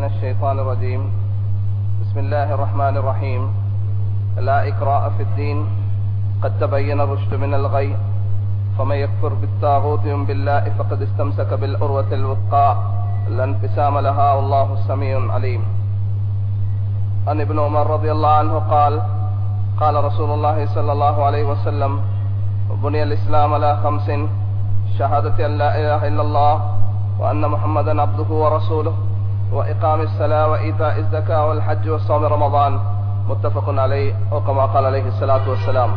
الشيطان الرجيم بسم الله الرحمن الرحيم لا إكراء في الدين قد تبين الرشد من الغي فمن يكفر بالطاغوت يؤمن بالله فقد استمسك بالأروة الوثقى لا انفسام لها والله السميع العليم عن ابن عمر رضي الله عنه قال قال رسول الله صلى الله عليه وسلم بني الإسلام على خمس شهادة أن لا إله إلا الله وأن محمدا عبده ورسوله وإقام الصلاة وإيتاء الزكاة والحج وصوم رمضان متفق عليه وكما قال عليه الصلاة والسلام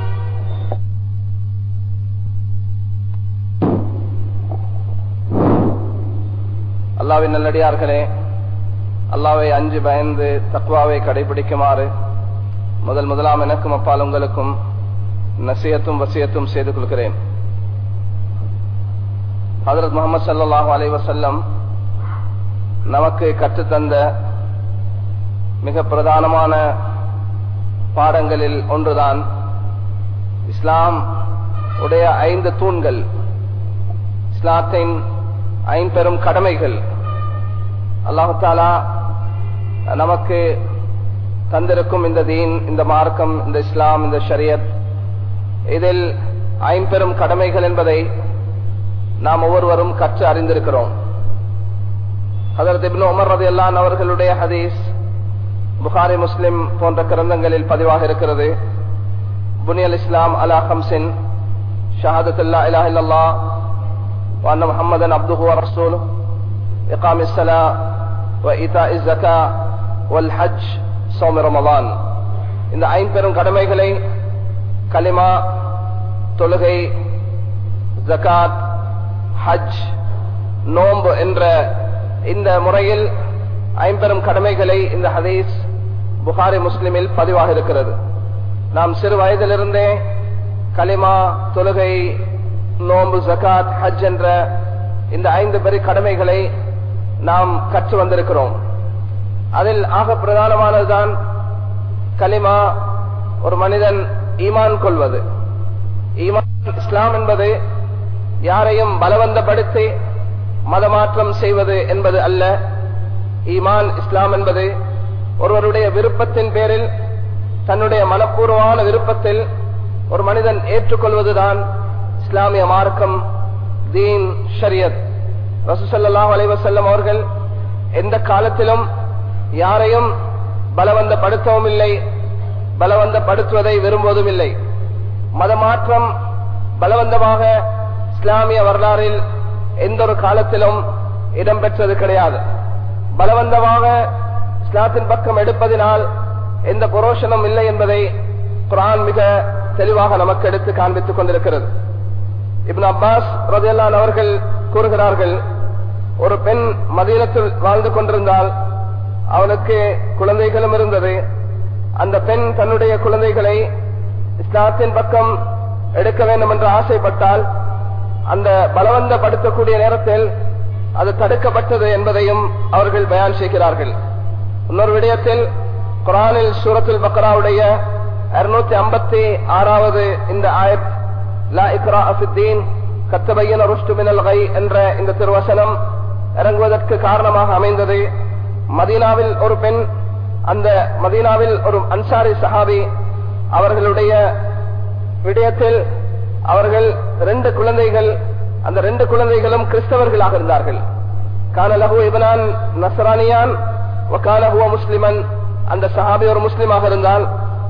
அல்லாவின் நல்லடியார்களே அல்லாவை அஞ்சு பயந்து தக்குவாவை கடைபிடிக்குமாறு முதல் முதலாம் எனக்கும் அப்பால் உங்களுக்கும் நசியத்தும் வசியத்தும் செய்து கொள்கிறேன் ஹதரத் முகமது சல்லாஹூ அலை வசல்லம் நமக்கு கற்றுத்தந்த மிக பிரதானமான பாடங்களில் ஒன்றுதான் இஸ்லாம் உடைய ஐந்து தூண்கள் இஸ்லாத்தின் ஐம்பெரும் கடமைகள் அல்லாஹு தாலா நமக்கு தந்திருக்கும் இந்த தீன் இந்த மார்க்கம் இந்த இஸ்லாம் இந்த ஷரியத் இதில் ஐம்பெரும் கடமைகள் என்பதை நாம் ஒவ்வொருவரும் கற்று அறிந்திருக்கிறோம் ஹதரத் இப்னு உமர் ரதி அல்லான் அவர்களுடைய ஹதீஸ் புகாரி முஸ்லிம் போன்ற கிரந்தங்களில் பதிவாக இருக்கிறது புனியல் இஸ்லாம் அலா ஹம்சின் ஷஹாதத்துல்லா இலா இல்லல்லா وأن محمدا عبده ورسوله إقام الصلاة وإيتاء الزكاة والحج صوم رمضان இந்த ஐம்பெரும் கடமைகளை கலிமா தொழுகை ஜகாத் ஹஜ் நோம்பு என்ற இந்த முறையில் ஐம்பெரும் கடமைகளை இந்த ஹதீஸ் புகாரி முஸ்லிமில் பதிவாக இருக்கிறது நாம் சிறு வயதிலிருந்தே கலிமா தொழுகை நோம்பு ஜகாத் ஹஜ் என்ற இந்த ஐந்து பெரிய கடமைகளை நாம் கற்று வந்திருக்கிறோம் அதில் ஆக பிரதானமானதுதான் கலிமா ஒரு மனிதன் ஈமான் கொள்வது ஈமான் இஸ்லாம் என்பது யாரையும் பலவந்தப்படுத்தி மதமாற்றம் செய்வது என்பது அல்ல ஈமான் இஸ்லாம் என்பது ஒருவருடைய விருப்பத்தின் பேரில் தன்னுடைய மனப்பூர்வமான விருப்பத்தில் ஒரு மனிதன் ஏற்றுக்கொள்வதுதான் இஸ்லாமிய மார்க்கம் தீன் ஷரியத் ரசூசல்லாஹ் அலைவசல்லம் அவர்கள் எந்த காலத்திலும் யாரையும் பலவந்தப்படுத்தவும் இல்லை பலவந்தப்படுத்துவதை விரும்புவதும் இல்லை மதமாற்றம் பலவந்தமாக இஸ்லாமிய வரலாறில் எந்த ஒரு காலத்திலும் இடம்பெற்றது கிடையாது பலவந்தமாக இஸ்லாத்தின் பக்கம் எடுப்பதினால் எந்த புரோஷனும் இல்லை என்பதை குரான் மிக தெளிவாக நமக்கு எடுத்து காண்பித்துக் கொண்டிருக்கிறது இப்னு அப்பாஸ் ரதையல்லான் அவர்கள் கூறுகிறார்கள் ஒரு பெண் மதீனத்தில் வாழ்ந்து கொண்டிருந்தால் அவனுக்கு குழந்தைகளும் இருந்தது அந்த பெண் தன்னுடைய குழந்தைகளை இஸ்லாத்தின் பக்கம் எடுக்க வேண்டும் என்று ஆசைப்பட்டால் அந்த பலவந்தப்படுத்தக்கூடிய நேரத்தில் அது தடுக்கப்பட்டது என்பதையும் அவர்கள் பயான் செய்கிறார்கள் இன்னொரு விடயத்தில் குரானில் சூரத்துல் பக்ராவுடைய இருநூத்தி ஐம்பத்தி ஆறாவது இந்த ஆயத் லா இக்ரா அஃபித்தீன் கத்தபையன ருஷ்டு மினல் கை என்ற இந்த திருவசனம் இறங்குவதற்கு காரணமாக அமைந்தது மதீனாவில் ஒரு பெண் அந்த மதீனாவில் ஒரு அன்சாரி சஹாபி அவர்களுடைய விடயத்தில் அவர்கள் ரெண்டு குழந்தைகள் அந்த ரெண்டு குழந்தைகளும் கிறிஸ்தவர்களாக இருந்தார்கள் கானலகு இவனான் நசரானியான் கானகுவ முஸ்லிமன் அந்த சஹாபி ஒரு முஸ்லிமாக இருந்தால்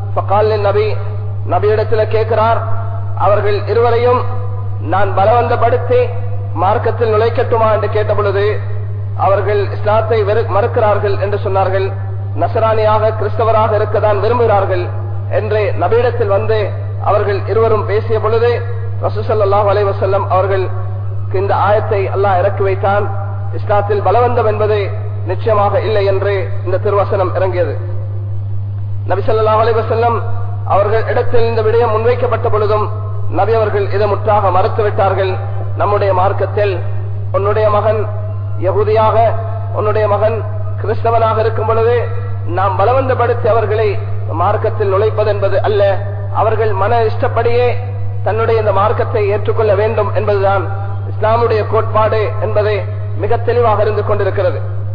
நபி நபியிடத்தில் கேட்கிறார் அவர்கள் இருவரையும் நான் பலவந்தப்படுத்தி மார்க்கத்தில் நுழைக்கட்டுமா என்று கேட்ட பொழுது அவர்கள் இஸ்லாத்தை மறுக்கிறார்கள் என்று சொன்னார்கள் நசராணியாக கிறிஸ்தவராக இருக்கத்தான் விரும்புகிறார்கள் என்று நபியிடத்தில் வந்து அவர்கள் இருவரும் பேசிய பொழுது ரசூசல்லாஹ் அலைவசல்லம் அவர்கள் இந்த ஆயத்தை அல்லாஹ் இறக்கி வைத்தான் இஸ்லாத்தில் பலவந்தம் என்பது நிச்சயமாக இல்லை என்று இந்த திருவசனம் இறங்கியது நபி சொல்லாஹ் அலைவசல்லம் அவர்கள் இடத்தில் இந்த விடயம் முன்வைக்கப்பட்ட பொழுதும் நபி அவர்கள் இதை முற்றாக மறுத்துவிட்டார்கள் நம்முடைய மார்க்கத்தில் உன்னுடைய மகன் யகுதியாக உன்னுடைய மகன் கிறிஸ்தவனாக இருக்கும் பொழுது நாம் பலவந்தப்படுத்தி அவர்களை மார்க்கத்தில் நுழைப்பது என்பது அல்ல அவர்கள் மன இஷ்டப்படியே தன்னுடைய இந்த மார்க்கத்தை ஏற்றுக்கொள்ள வேண்டும் என்பதுதான் இஸ்லாமுடைய கோட்பாடு என்பதை மிக தெளிவாக இருந்து கொண்டிருக்கிறது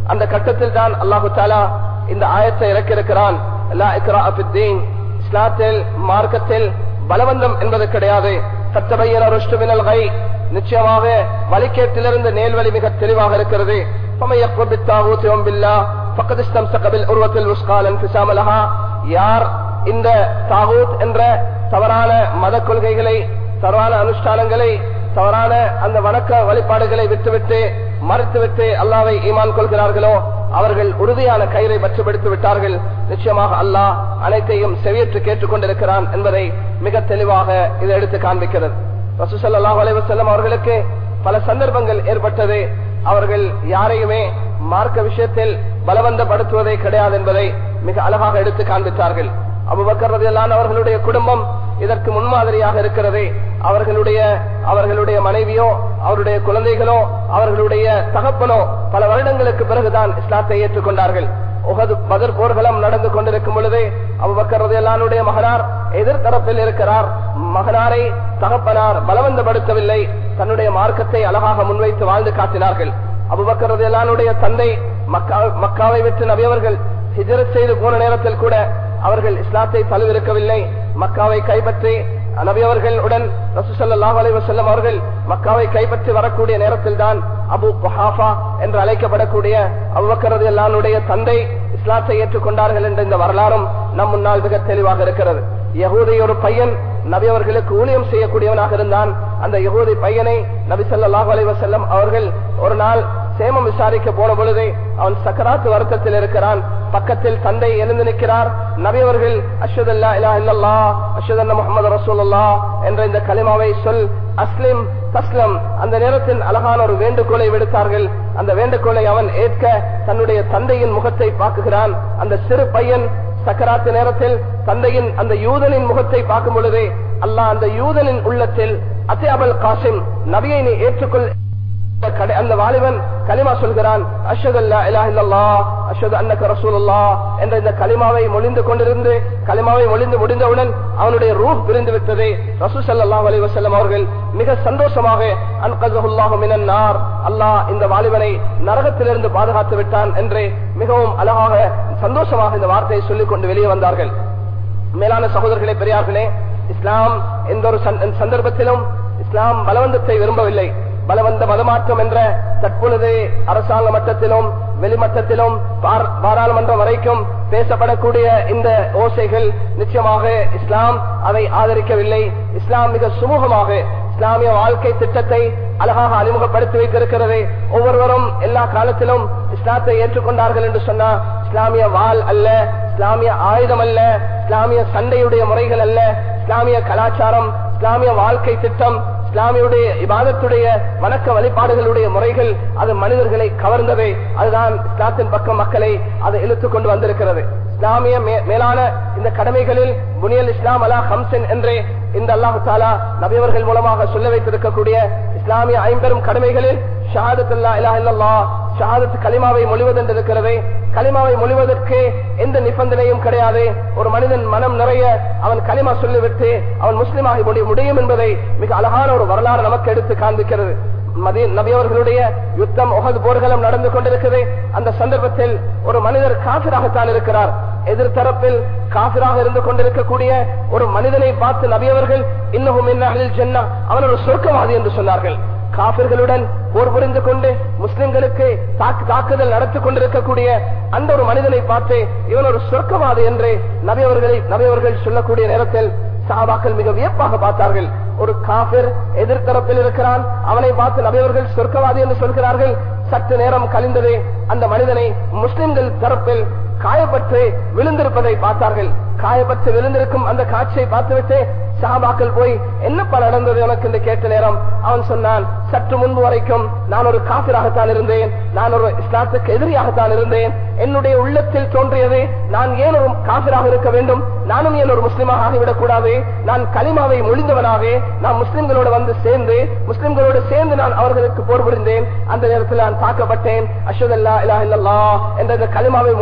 அந்த கட்டத்தில் தான் அல்லாஹு தாலா இந்த ஆயத்தை இறக்கியிருக்கிறான் லா இக்ராஹ ஃபித்தீன். இஸ்லாத்தில் மார்க்கத்தில் பலவந்தம் என்பது கிடையாது சத்தபையன ருஷ்டு மினல் கை நிச்சயமாக வழிகேட்டிலிருந்து நேல்வழி மிக தெளிவாக இருக்கிறது فَمَن يَكْفُرْ بِالطَّاغُوتِ وَيُؤْمِن بِاللَّهِ فَقَدِ اسْتَمْسَكَ بِالْعُرْوَةِ الْوُثْقَى لَا انفِصَامَ لَهَا யார் இந்த தாகூத் என்ற தவறான மத கொள்கைகளை தவறான அனுஷ்டானங்களை தவறான அந்த வணக்க வழிபாடுகளை விட்டுவிட்டு மறுத்துவிட்டு அல்லாவை ஈமான் கொள்கிறார்களோ அவர்கள் உறுதியான கயிறை பற்றுப்படுத்தி விட்டார்கள் நிச்சயமாக அல்லாஹ் அனைத்தையும் செவியற்று கேட்டுக் கொண்டிருக்கிறான் என்பதை மிக தெளிவாக இது எடுத்து காண்பிக்கிறது ரசூசல்லாஹ் அலைவசல்லம் அவர்களுக்கு பல சந்தர்ப்பங்கள் ஏற்பட்டது அவர்கள் யாரையுமே மார்க்க விஷயத்தில் பலவந்தப்படுத்துவதே கிடையாது என்பதை மிக அழகாக எடுத்து காண்பித்தார்கள் அபுபக்கர் ரதியல்லான் அவர்களுடைய குடும்பம் இதற்கு முன்மாதிரியாக இருக்கிறது அவர்களுடைய அவர்களுடைய மனைவியோ அவருடைய குழந்தைகளோ அவர்களுடைய தகப்பனோ பல வருடங்களுக்கு பிறகுதான் இஸ்லாத்தை ஏற்றுக்கொண்டார்கள் உகது பதர் போர்களும் நடந்து கொண்டிருக்கும் பொழுது அபுபக்கர் ரதியல்லானுடைய மகனார் எதிர்த்தரப்பில் இருக்கிறார் மகனாரை தகப்பனார் பலவந்தப்படுத்தவில்லை தன்னுடைய மார்க்கத்தை அழகாக முன்வைத்து வாழ்ந்து காட்டினார்கள் அபுபக்கர் ரதியல்லானுடைய தந்தை மக்கா மக்காவை விட்டு நபியவர்கள் ஹிஜரத் செய்து போன நேரத்தில் கூட அவர்கள் இஸ்லாத்தை தழுவிருக்கவில்லை மக்காவை கைப்பற்றி நபியவர்களுடன் ரசூசல்லாஹ் அலைஹி வஸல்லம் அவர்கள் மக்காவை கைப்பற்றி வரக்கூடிய நேரத்தில் தான் அபு குஹாஃபா என்று அழைக்கப்படக்கூடிய அபுபக்கர் ரலியல்லாஹுடைய தந்தை இஸ்லாத்தை ஏற்றுக்கொண்டார்கள் என்ற இந்த வரலாறும் நம் முன்னால் மிக தெளிவாக இருக்கிறது யகூதி ஒரு பையன் நபி அவர்களுக்கு ஊழியம் செய்யக்கூடியவனாக இருந்தான் அந்த யகூதி பையனை நபி ஸல்லல்லாஹு அலைஹி வஸல்லம் அவர்கள் ஒரு நாள் சேமம் விசாரிக்க போன பொழுது அவன் சக்கராத்து வருத்தத்தில் இருக்கிறான் பக்கத்தில் தந்தை எழுந்து நிற்கிறார் நபி அவர்கள் அஷ்ஹதுல்லா இலாஹ இல்லல்லாஹ் அஷ்ஹது முஹம்மது ரசூலுல்லாஹ் என்ற இந்த கலிமாவை சொல் அஸ்லிம் தஸ்லம் அந்த நேரத்தில் அழகான ஒரு வேண்டுகோளை விடுத்தார்கள் அந்த வேண்டுகோளை அவன் ஏற்க தன்னுடைய தந்தையின் முகத்தை பார்க்குகிறான் அந்த சிறு பையன் சக்கராத்து நேரத்தில் தந்தையின் அந்த யூதனின் முகத்தை பார்க்கும் பொழுது அல்லாஹ் அந்த யூதனின் உள்ளத்தில் அத்தே அபல் காசிம் நபியை நீ ஏற்றுக்கொள் கடை- அந்த வாலிபன் கலிமா சொல்கிறான் அஷ்ஹது அல்லா இலாஹ இல்லல்லாஹ் அஷ்ஹது அன்னக ரசூலுல்லாஹ் என்ற இந்த கலிமாவை மொழிந்து கொண்டிருந்து கலிமாவை மொழிந்து முடிந்தவுடன் அவனுடைய ரூஹ் பிரிந்து விட்டது ரசூல் ஸல்லல்லாஹு அலைஹி வஸல்லம் அவர்கள் மிக சந்தோஷமாக அன்கஸஹுல்லாஹு மினன் நார் அல்லாஹ் இந்த வாலிபனை நரகத்திலிருந்து பாதுகாத்து விட்டான் என்று மிகவும் அழகாக சந்தோஷமாக இந்த வார்த்தையை சொல்லிக் கொண்டு வெளியே வந்தார்கள் மேலான சகோதரர்களே பெரியார்களே இஸ்லாம் எந்த ஒரு சந்த- சந்தர்ப்பத்திலும் இஸ்லாம் பலவந்தத்தை விரும்பவில்லை பலவந்த மதமாற்றம் என்ற தற்பொழுது அரசாங்க மட்டத்திலும் வெளிமட்டத்திலும் பார்- பாராளுமன்றம் வரைக்கும் பேசப்படக்கூடிய இந்த ஓசைகள் நிச்சயமாக இஸ்லாம் அதை ஆதரிக்கவில்லை இஸ்லாம் மிக சுமூகமாக இஸ்லாமிய வாழ்க்கை திட்டத்தை அழகாக அறிமுகப்படுத்தி வைத்திருக்கிறது ஒவ்வொருவரும் எல்லா காலத்திலும் இஸ்லாத்தை ஏற்றுக்கொண்டார்கள் என்று சொன்னா இஸ்லாமிய வாள் அல்ல இஸ்லாமிய ஆயுதம் அல்ல இஸ்லாமிய சண்டையுடைய முறைகள் அல்ல இஸ்லாமிய கலாச்சாரம் இஸ்லாமிய வாழ்க்கை திட்டம் இஸ்லாமியுடைய இபாதத்துடைய வணக்க வழிபாடுகளுடைய முறைகள் அது மனிதர்களை கவர்ந்தவை அதுதான் இஸ்லாத்தின் பக்கம் மக்களை அது இழுத்துக் கொண்டு வந்திருக்கிறது இஸ்லாமிய மே- மேலான இந்த கடமைகளில் புனியல் இஸ்லாம் அலா ஹம்சன் என்றே இந்த அல்லாஹு தாலா நபியவர்கள் மூலமாக சொல்ல வைத்திருக்கக்கூடிய இஸ்லாமிய ஐம்பெரும் கடமைகளில் ஷஹாதத்துல்லா இலாஹ இல்லல்லாஹ் ஷஹாதத் கலிமாவை மொழிவதென்று இருக்கிறது கலிமாவை மொழிவதற்கு எந்த நிபந்தனையும் கிடையாது ஒரு மனிதன் மனம் நிறைய அவன் கலிமா சொல்லிவிட்டு அவன் முஸ்லிமாகி முடிய முடியும் என்பதை மிக அழகான ஒரு வரலாறு நமக்கு எடுத்து காண்பிக்கிறது மதி- நபியவர்களுடைய யுத்தம் உகது போர்களும் நடந்து கொண்டிருக்கிறது அந்த சந்தர்ப்பத்தில் ஒரு மனிதர் காபிராகத்தான் இருக்கிறார் எதிர்த்தரப்பில் காபிராக இருந்து கொண்டிருக்கக்கூடிய ஒரு மனிதனை பார்த்து நபியவர்கள் இன்னமும் என்ன ஜென்னா அவன் ஒரு சொர்க்கவாதி என்று சொன்னார்கள் காபிர்களுடன் போர் புரிந்து கொண்டு முஸ்லிம்களுக்கு தாக்கு- தாக்குதல் நடத்தி கொண்டிருக்கக்கூடிய அந்த ஒரு மனிதனை பார்த்து இவன் ஒரு சொர்க்கவாதி என்று நபியவர்களை நபியவர்கள் சொல்லக்கூடிய நேரத்தில் சஹாபாக்கள் மிக வியப்பாக பார்த்தார்கள் ஒரு காபிர் எதிர்த்தரப்பில் இருக்கிறான் அவனை பார்த்து நபியவர்கள் சொர்க்கவாதி என்று சொல்கிறார்கள் சற்று நேரம் கழிந்தது அந்த மனிதனை முஸ்லிம்கள் தரப்பில் காயப்பட்டு விழுந்திருப்பதை பார்த்தார்கள் காயப்பட்டு விழுந்திருக்கும் அந்த காட்சியை பார்த்துவிட்டு சஹாபாக்கள் போய் என்னப்பா நடந்தது எனக்கு என்று கேட்ட நேரம் அவன் சொன்னான் சற்று முன்பு வரைக்கும் நான் ஒரு காபிராகத்தான் இருந்தேன் நான் ஒரு இஸ்லாத்துக்கு எதிரியாகத்தான் இருந்தேன் என்னுடைய உள்ளத்தில் தோன்றியது நான் ஏன் ஒரு காபிராக இருக்க வேண்டும் நானும் ஏன் ஒரு முஸ்லிமாக ஆகிவிடக் கூடாது நான் கலிமாவை மொழிந்தவனாக நான் முஸ்லிம்களோடு வந்து சேர்ந்து முஸ்லிம்களோடு சேர்ந்து நான் அவர்களுக்கு போர் புரிந்தேன் அந்த நேரத்தில் நான் தாக்கப்பட்டேன் அஷ்ஹது அல்லா இலாஹ இல்லல்லாஹ் என்ற இந்த கலிமாவை மொழிந்தவனாக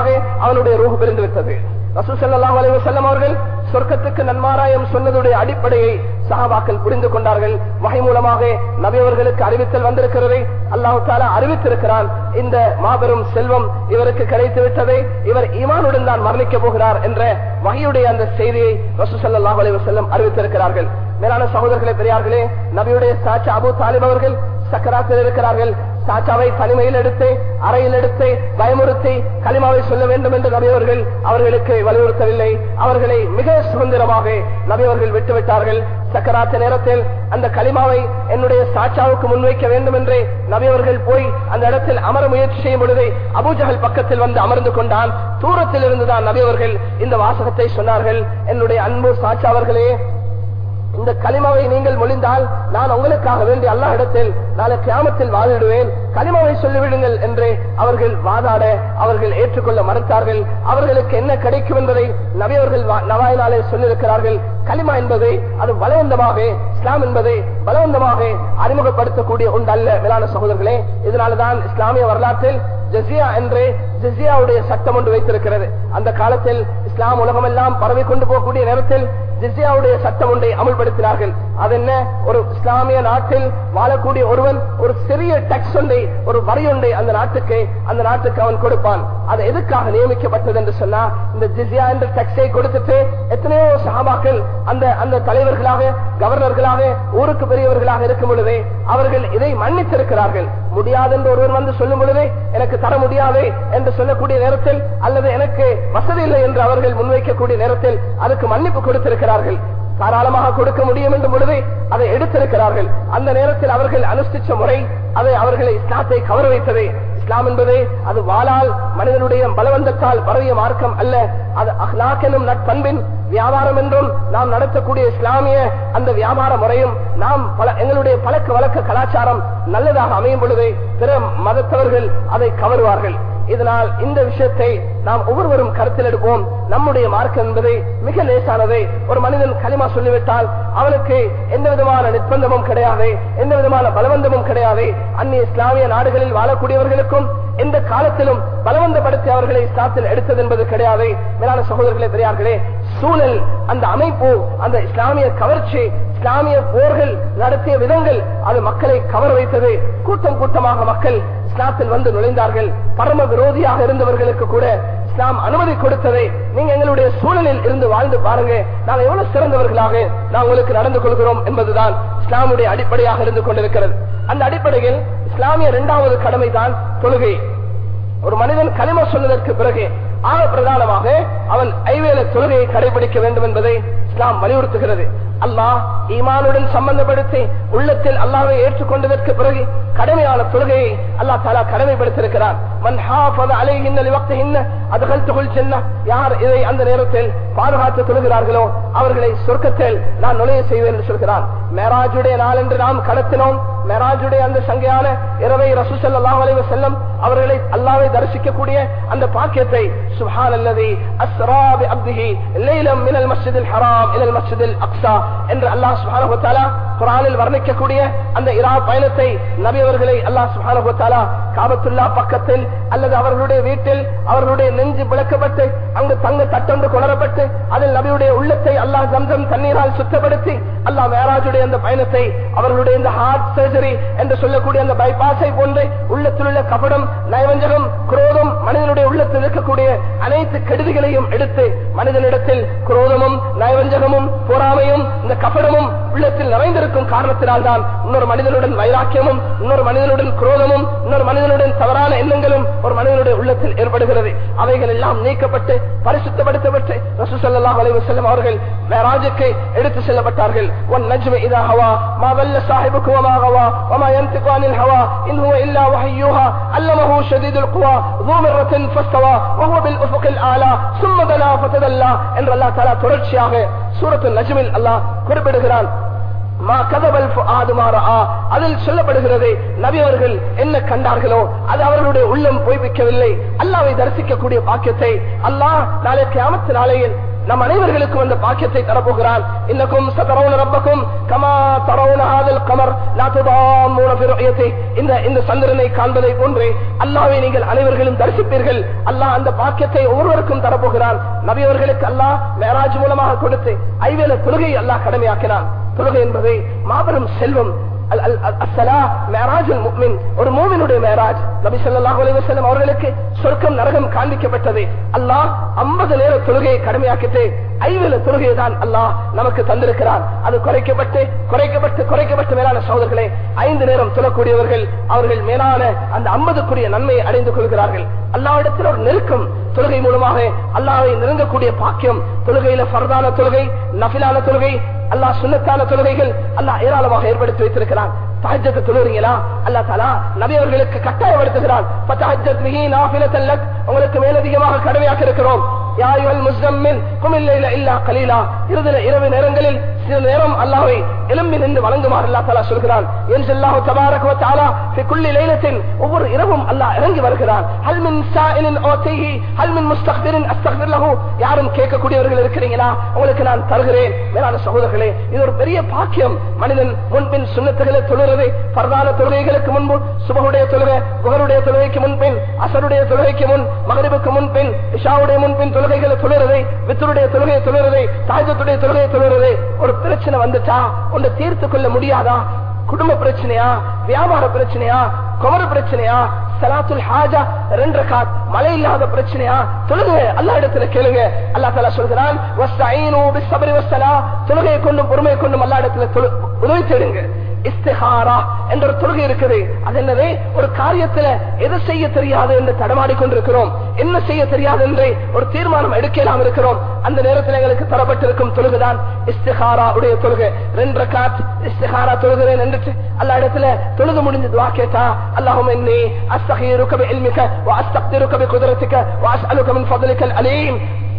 மூலமாக அவனுடைய ரூஹ் பிரிந்து விட்டது ரசூசல்லாஹ் அலைஹி வஸல்லம் அவர்கள் சொர்க்கத்துக்கு நன்மாராயம் சொன்னதுடைய அடிப்படையை சஹாபாக்கள் புரிந்து கொண்டார்கள் வகை மூலமாக நபி அவர்களுக்கு அறிவித்தல் வந்திருக்கிறதை அல்லாஹு தாலா அறிவித்திருக்கிறான் இந்த மாபெரும் செல்வம் இவருக்கு கிடைத்து விட்டதை இவர் ஈமானுடன் தான் மரணிக்க போகிறார் என்ற வகையுடைய அந்த செய்தியை ரசூசல்லாஹ் அலைஹி வஸல்லம் அறிவித்திருக்கிறார்கள் மேலான சகோதரர்களே பெரியார்களே நபியுடைய சாச்சா அபு தாலிப் அவர்கள் சக்கராத்தில் இருக்கிறார்கள் சாச்சாவை தனிமையில் எடுத்து அறையில் எடுத்து பயமுறுத்தி களிமாவை சொல்ல வேண்டும் என்று நபியவர்கள் அவர்களுக்கு வலியுறுத்தவில்லை அவர்களை மிக சுதந்திரமாக நபியவர்கள் விட்டுவிட்டார்கள் சக்கராத்த நேரத்தில் அந்த களிமாவை என்னுடைய சாச்சாவுக்கு முன்வைக்க வேண்டும் என்று நபியவர்கள் போய் அந்த இடத்தில் அமர முயற்சி செய்யும் பொழுது அபூஜகல் பக்கத்தில் வந்து அமர்ந்து கொண்டான் தூரத்தில் இருந்துதான் நபியவர்கள் இந்த வாசகத்தை சொன்னார்கள் என்னுடைய அன்பு சாச்சா அவர்களே இந்த களிமாவை நீங்கள் மொழிந்தால் நான் உங்களுக்காக வேண்டி அல்லா இடத்தில் நாளை கிராமத்தில் வாழிடுவேன் களிமாவை சொல்லிவிடுங்கள் என்று அவர்கள் வாதாட அவர்கள் ஏற்றுக்கொள்ள மறுத்தார்கள் அவர்களுக்கு என்ன கிடைக்கும் என்பதை நபியவர்கள் நவாயினாலே சொல்லியிருக்கிறார்கள் களிமா என்பது அது பலவந்தமாக இஸ்லாம் என்பதை பலவந்தமாக அறிமுகப்படுத்தக்கூடிய ஒன்று அல்ல மேலான சகோதரர்களே இதனால்தான் இஸ்லாமிய வரலாற்றில் ஜசியா என்று ஜிசியாவுடைய சட்டம் ஒன்று வைத்திருக்கிறது அந்த காலத்தில் இஸ்லாம் உலகமெல்லாம் பரவி கொண்டு போகக்கூடிய நேரத்தில் ஜிசியாவுடைய சட்டம் ஒன்றை அமல்படுத்தினார்கள் அது என்ன ஒரு இஸ்லாமிய நாட்டில் வாழக்கூடிய ஒருவன் ஒரு சிறிய டெக்ஸ் ஒன்றை ஒரு வரி ஒன்றை அந்த நாட்டுக்கு அந்த நாட்டுக்கு அவன் கொடுப்பான் அது எதுக்காக நியமிக்கப்பட்டது என்று சொன்னா இந்த ஜிசியா என்ற டெக்ஸை கொடுத்துட்டு எத்தனையோ சகாபாக்கள் அந்த அந்த தலைவர்களாக கவர்னர்களாக ஊருக்கு பெரியவர்களாக இருக்கும் பொழுதே அவர்கள் இதை மன்னித்திருக்கிறார்கள் முடியாது என்று ஒருவர் வந்து சொல்லும் பொழுதே எனக்கு தர முடியாது என்று சொல்லக்கூடிய நேரத்தில் அல்லது எனக்கு வசதி இல்லை என்று அவர்கள் முன்வைக்கக்கூடிய நேரத்தில் அதுக்கு மன்னிப்பு கொடுத்திருக்கிறார்கள் தாராளமாக கொடுக்க முடியும் என்ற பொழுது அதை எடுத்திருக்கிறார்கள் அந்த நேரத்தில் அவர்கள் அனுஷ்டிச்ச முறை அதை அவர்களை இஸ்லாத்தை கவர வைத்தது இஸ்லாம் என்பது அது வாளால் மனிதனுடைய பலவந்தத்தால் பரவிய மார்க்கம் அல்ல அது அஹ்லாக் எனும் நட்பண்பின் வியாபாரம் என்றும் நாம் நடத்தக்கூடிய இஸ்லாமிய அந்த வியாபார முறையும் நாம் பல எங்களுடைய பழக்க வழக்க கலாச்சாரம் நல்லதாக அமையும் பொழுது பிற மதத்தவர்கள் அதை கவருவார்கள் இதனால் இந்த விஷயத்தை நாம் ஒவ்வொருவரும் கருத்தில் எடுப்போம் நம்முடைய மார்க்கம் என்பது மிக லேசானது ஒரு மனிதன் களிமா சொல்லிவிட்டால் அவனுக்கு எந்த விதமான நிர்பந்தமும் கிடையாது எந்த விதமான பலவந்தமும் கிடையாது அந்நிய இஸ்லாமிய நாடுகளில் வாழக்கூடியவர்களுக்கும் எந்த காலத்திலும் பலவந்தப்படுத்தி அவர்களை இஸ்லாத்தில் எடுத்தது என்பது கிடையாது மேலான சகோதரர்களே பெரியார்களே சூழல் அந்த அமைப்பு அந்த இஸ்லாமிய கவர்ச்சி இஸ்லாமிய போர்கள் நடத்திய விதங்கள் அது மக்களை கவர வைத்தது கூட்டம் கூட்டமாக மக்கள் இஸ்லாத்தில் வந்து நுழைந்தார்கள் பரம விரோதியாக இருந்தவர்களுக்கு கூட இஸ்லாம் அனுமதி கொடுத்ததை நீங்க எங்களுடைய சூழலில் இருந்து வாழ்ந்து பாருங்க நாங்கள் எவ்வளவு சிறந்தவர்களாக நான் உங்களுக்கு நடந்து கொள்கிறோம் என்பதுதான் இஸ்லாமுடைய அடிப்படையாக இருந்து கொண்டிருக்கிறது அந்த அடிப்படையில் இஸ்லாமிய இரண்டாவது கடமை தான் தொழுகை ஒரு மனிதன் களிம சொன்னதற்கு பிறகு ஆக பிரதானமாக அவன் ஐவேல தொழுகையை கடைபிடிக்க வேண்டும் என்பதை இஸ்லாம் வலியுறுத்துகிறது அல்லாஹ் ஈமானுடன் சம்பந்தப்படுத்தி உள்ளத்தில் அல்லாவை ஏற்றுக்கொண்டதற்கு பிறகு கடமையான தொழுகையை அல்லா தாலா கடமைப்படுத்திருக்கிறார் மன் ஹாஃபத அலைஹின்ன லிவக்திஹின்ன அதுகல்துகுல் சென்ன யார் இதை அந்த நேரத்தில் பாதுகாத்து தொழுகிறார்களோ அவர்களை சொர்க்கத்தில் நான் நுழைய செய்வேன் என்று சொல்கிறான் மேராஜுடைய நாள் என்று நாம் கடத்தினோம் மேராஜுடைய அந்த சங்கையான இரவை ரசூசல் அல்லாஹ் செல்லம் அவர்களை அல்லாவை தரிசிக்கக்கூடிய அந்த பாக்கியத்தை சுஹான் அல்லது அஸ்ராபி அப்திஹி லைலம் மினல் மஸ்ஜிதில் ஹராம் இலல் மஸ்ஜிதில் அக்ஸா என்று அல்லாஹ் சுப்ஹானஹு வ தஆலா குர்ஆனில் வர்ணிக்கக்கூடிய அந்த இரா பயணத்தை நபி அவர்களை அல்லாஹ் சுப்ஹானஹு வ தஆலா காபத்துல்லா பக்கத்தில் அல்லது அவர்களுடைய வீட்டில் அவர்களுடைய நெஞ்சு விளக்கப்பட்டு அங்கு தங்க தட்டொன்று கொணரப்பட்டு அதில் நபியுடைய உள்ளத்தை அல்லாஹ் ஜம்சம் தண்ணீரால் சுத்தப்படுத்தி அல்லாஹ் மேராஜுடைய அந்த பயணத்தை அவர்களுடைய இந்த ஹார்ட் சர்ஜரி என்று சொல்லக்கூடிய அந்த பைபாஸை போன்று உள்ளத்தில் உள்ள கபடம் நயவஞ்சகம் குரோதம் மனிதனுடைய உள்ளத்தில் இருக்கக்கூடிய அனைத்து கெடுதிகளையும் எடுத்து மனிதனிடத்தில் குரோதமும் நயவஞ்சகமும் பொறாமையும் இந்த கபடமும் உள்ளத்தில் நிறைந்திருக்கும் காரணத்தினால் தான் இன்னொரு மனிதனுடன் வைராக்கியமும் இன்னொரு மனிதனுடன் குரோதமும் இன்னொரு மனிதனுடன் தவறான எண்ணங்களும் ஒரு மனிதனுடைய உள்ளத்தில் ஏற்படுகிறது அவைகள் எல்லாம் நீக்கப்பட்டு பரிசுத்தப்படுத்தப்பட்டு ரசூசல்லாஹ் அலைஹி வஸல்லம் அவர்கள் மேராஜுக்கு எடுத்து செல்லப்பட்டார்கள் ஒன் நஜ்ம இதா ஹவா மா வல்ல சாஹிபுக்கு வமா ஹவா வமா யன்திகு அனில் ஹவா இன் ஹுவ இல்லா வஹய்யுஹா அல்லமஹு ஷதீதுல் குவா ذو مرة فاستوى وهو بالأفق الأعلى ثم دنا فتدلى என்று அல்லாஹ் தஆலா தொடர்ச்சியாக சூரத்துல் நஜ்மில் அல்லாஹ் குறிப்பிடுகிறான் அதில் சொல்லப்படுகிறது நபி அவர்கள் என்ன கண்டார்களோ அது அவர்களுடைய உள்ளம் பொய்ப்பிக்கவில்லை அல்லாவை தரிசிக்கக்கூடிய பாக்கியத்தை அல்லாஹ் நாளை கிராமத்து நாளையில் நம் அனைவர்களுக்கும் அந்த பாக்கியத்தை தரப்போகிறான் இன்னக்கும் சதரவுன ரப்பக்கும் கமா தரவுன ஆதல் கமர் லாத்துதாமூன பிறயத்தை இந்த இந்த சந்திரனை காண்பதை போன்றே அல்லாவை நீங்கள் அனைவர்களும் தரிசிப்பீர்கள் அல்லாஹ் அந்த பாக்கியத்தை ஒவ்வொருவருக்கும் தரப்போகிறான் நபியவர்களுக்கு அல்லாஹ் மேராஜ் மூலமாக கொடுத்து ஐவேல தொழுகை அல்லாஹ் கடமையாக்கினான் தொழுகை என்பதை மாபெரும் செல்வம் அல்- அல்- அல்- அஸ்ஸலா மேராஜுல் முஃமின். ஒரு மூமினுடைய மேராஜ் நபி ஸல்லல்லாஹு அலைஹி வஸல்லம் அவர்களுக்கு சொர்க்கம் நரகம் காண்பிக்கப்பட்டது அல்லாஹ் 50 நேர தொழுகையை கடமையாக்கிட்டு ஐவேல தொழுகையை தான் அல்லாஹ் நமக்கு தந்திருக்கிறான் அது குறைக்கப்பட்டு குறைக்கப்பட்டு குறைக்கப்பட்டு மேலான சகோதரர்களே ஐந்து நேரம் தொழக்கூடியவர்கள் அவர்கள் மேலான அந்த ஐம்பதுக்குரிய நன்மையை அடைந்து கொள்கிறார்கள் அல்லாவிடத்தில் ஒரு நெருக்கம் தொழுகை மூலமாக அல்லாவை நெருங்கக்கூடிய பாக்கியம் தொழுகையில ஃபர்தான தொழுகை நஃபிலான தொழுகை அல்லாஹ் சுன்னத்தான தொழுகைகள் அல்லாஹ் ஏராளமாக ஏற்படுத்தி வைத்திருக்கிறான் தஹஜ்ஜத் தொழுகிறீங்களா அல்லாஹ் தஆலா நபி அவர்களுக்கு கட்டாயப்படுத்துகிறான் ஃபதஹஜ்ஜத் பிஹி நாஃபிலத்தன் லக் உங்களுக்கு மேலதிகமாக கடமையாக்க இருக்கிறோம் யா அய்யுஹல் முஸம்மில் கும் இல்லைல இல்லா கலீலா இருதில இரவு நேரங்களில் சில நேரம் அல்லாஹ்வை எழும்பி நின்று வணங்குமாறு அல்லாஹ் தஆலா சொல்கிறான் என்ஜல்லாஹு தபாரக வ தஆலா ஃபி குல்லி லைலத்தின் ஒவ்வொரு இரவும் அல்லாஹ் இறங்கி வருகிறான் ஹல் மின் சாயிலின் ஓதைஹி ஹல் மின் முஸ்தக்பிரின் அஸ்தக்பிர் லஹு யாரும் கேட்கக்கூடியவர்கள் இருக்கிறீங்களா உங்களுக்கு நான் தருகிறேன் மேலான சகோதரர்களே இது ஒரு பெரிய பாக்கியம் மனிதன் முன்பின் சுண்ணத்துகளை தொழுறது பரதான தொழுகைகளுக்கு முன்பு சுபகுடைய தொழுகை குகருடைய தொழுகைக்கு முன்பின் அசருடைய தொழுகைக்கு முன் மகரிபுக்கு முன்பின் இஷாவுடைய முன்பின் தொழுகைகளை தொழுறதை வித்தருடைய தொழுகையை தொழுறதை தாஜத்துடைய தொழுகையை தொழுறதை ஒரு பிரச்சனை வந்துட்டா ஒன்று தீர்த்து கொள்ள முடியாதா குடும்ப பிரச்சனையா வியாபார பிரச்சனையா குமர பிரச்சனையா சலாத்துல் ஹாஜா ரெண்டு ரகாத் மழை இல்லாத பிரச்சனையா தொழுக அல்லா இடத்துல கேளுங்க அல்லா தலா சொல்கிறான் வஸ்தஈனு பிஸ்ஸப்ரி வஸ்ஸலா தொழுகையை கொண்டும் பொறுமையை கொண்டும் அல்லா இடத்துல தொழு- உதவி தேடுங்க இஸ்திஹாரா என்ற ஒரு தொழுகை இருக்குது அது என்னது ஒரு காரியத்துல எது செய்ய தெரியாது என்று தடமாடி கொண்டிருக்கிறோம் என்ன செய்ய தெரியாது என்று ஒரு தீர்மானம் எடுக்கலாம் இருக்கிறோம் அந்த நேரத்தில் எங்களுக்கு தரப்பட்டிருக்கும் தொழுகைதான் இஸ்திஹாரா உடைய தொழுகை ரெண்டு ரகாத் இஸ்திஹாரா தொழுகிறேன் என்று அல்லா இடத்துல தொழுது முடிஞ்சு துவா கேட்டா அல்லாஹும் என்னி அஸ்தகீருக்க பிஇல்மிக وأستقدرك بقدرتك وأسألك من فضلك الأليم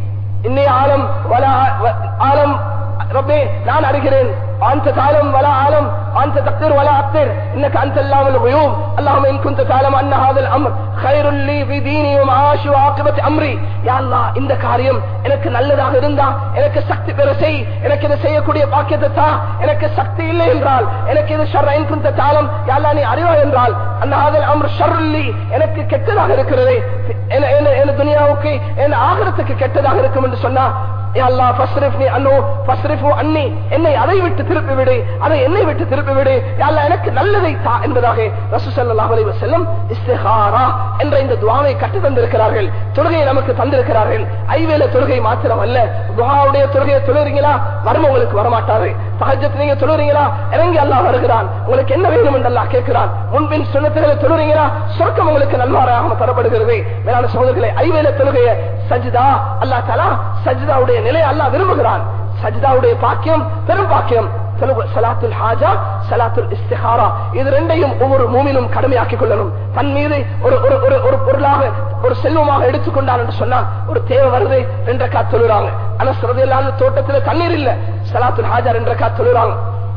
إني عالم ولا عالم ربي நான் அறிகிறேன் أنت تعلم ولا عالم أنت تقدر ولا أقدر إنك أنت اللام الغيوب اللهم إن كنت تعلم أن هذا الأمر خير لي في ديني ومعاشي وعاقبة أمري يا الله இந்த காரியம் எனக்கு நல்லதாக இருந்தா எனக்கு சக்தி பெற செய் எனக்கு இதை செய்யக்கூடிய பாக்கியத்தை தா எனக்கு சக்தி இல்லை என்றால் எனக்கு இது ஷர்ரைன் குந்த தாளம் யாழ்லா நீ அறிவா என்றால் அந்த ஆதல் அம்ர் ஷர்லி எனக்கு கெட்டதாக இருக்கிறது என- என- என துனியாவுக்கு என் ஆகரத்துக்கு கெட்டதாக இருக்கும் என்று சொன்னா யா அல்லாஹ் ஃபஸ்ரிஃப்னி அன்னோ ஃபஸ்ரிஃபு அன்னி என்னை அதை விட்டு திருப்பி விடு அதை என்னை விட்டு திருப்பி விடு யா அல்லாஹ் எனக்கு நல்லதை தா என்பதாக ரசூல் ஸல்லல்லாஹு அலைஹி வஸல்லம் இஸ்திகாரா என்ற இந்த துஆவை கற்று தந்திருக்கிறார்கள் தொழுகையை நமக்கு தந்திருக்கிறார்கள் ஐவேல தொழுகை மாத்திரம் அல்ல துஆவுடைய தொழுகையை தொழுறீங்களா வரும் உங்களுக்கு வரமாட்டாரு தஹஜ்ஜத் நீங்க தொழுறீங்களா இறங்கி அல்லாஹ் வருகிறான் உங்களுக்கு என்ன வேணும் என்று அல்லாஹ் கேட்கிறான் முன்பின் சுன்னத்துகளை தொழுறீங்களா சொர்க்கம் உங்களுக்கு நல்வாராக தரப்படுகிறது மேலான சகோதரர்களை ஐவேல தொழுகைய சஜிதா அல்லாஹ் தலா சஜிதாவுடைய நிலை அல்லாஹ் விரும்புகிறான் சஜிதாவுடைய பாக்கியம் பெரும் பாக்கியம் தொழுகை, சலாத்துல் ஹாஜா சலாத்துல் இஸ்திஹாரா இது ரெண்டையும் ஒவ்வொரு மூமினும் கடமையாக்கிக் கொள்ளணும் தன் மீது ஒரு ஒரு ஒரு ஒரு பொருளாக ஒரு செல்வமாக எடுத்துக்கொண்டான் என்று சொன்னா ஒரு தேவை வருது ரெண்டரை காத்து தொழுறாங்க ஆனா சிறதையில்லாத தோட்டத்துல தண்ணீர் இல்ல சலாத்துல் ஹாஜா ரெண்டரை காத்து தொழுறாங்க